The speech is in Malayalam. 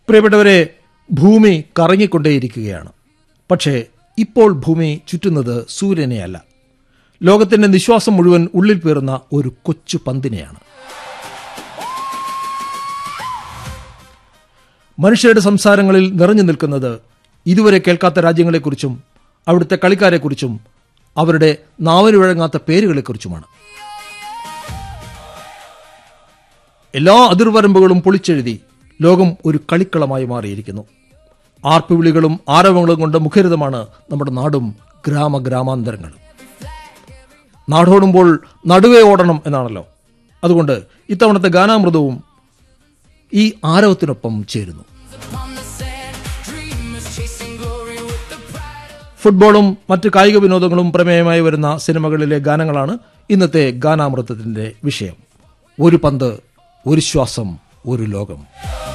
പ്രിയപ്പെട്ടവരെ ഭൂമി കറങ്ങിക്കൊണ്ടേയിരിക്കുകയാണ് പക്ഷേ ഇപ്പോൾ ഭൂമി ചുറ്റുന്നത് സൂര്യനെയല്ല ലോകത്തിന്റെ നിശ്വാസം മുഴുവൻ ഉള്ളിൽ പേറുന്ന ഒരു കൊച്ചു പന്തിനെയാണ് മനുഷ്യരുടെ സംസാരങ്ങളിൽ നിറഞ്ഞു നിൽക്കുന്നത് ഇതുവരെ കേൾക്കാത്ത രാജ്യങ്ങളെക്കുറിച്ചും അവിടുത്തെ കളിക്കാരെക്കുറിച്ചും അവരുടെ നാവിന് വഴങ്ങാത്ത പേരുകളെക്കുറിച്ചുമാണ് എല്ലാ അതിർവരമ്പുകളും പൊളിച്ചെഴുതി ലോകം ഒരു കളിക്കളമായി മാറിയിരിക്കുന്നു ആർപ്പുവിളികളും ആരവങ്ങളും കൊണ്ട് മുഖരിതമാണ് നമ്മുടെ നാടും ഗ്രാമ ഗ്രാമാന്തരങ്ങളും നാടോടുമ്പോൾ നടുവേ ഓടണം എന്നാണല്ലോ അതുകൊണ്ട് ഇത്തവണത്തെ ഗാനാമൃതവും ഈ ആരവത്തിനൊപ്പം ചേരുന്നു ഫുട്ബോളും മറ്റ് കായിക വിനോദങ്ങളും പ്രമേയമായി വരുന്ന സിനിമകളിലെ ഗാനങ്ങളാണ് ഇന്നത്തെ ഗാനാമൃതത്തിന്റെ വിഷയം ഒരു പന്ത് ഒരു ശ്വാസം ഒരു ലോകം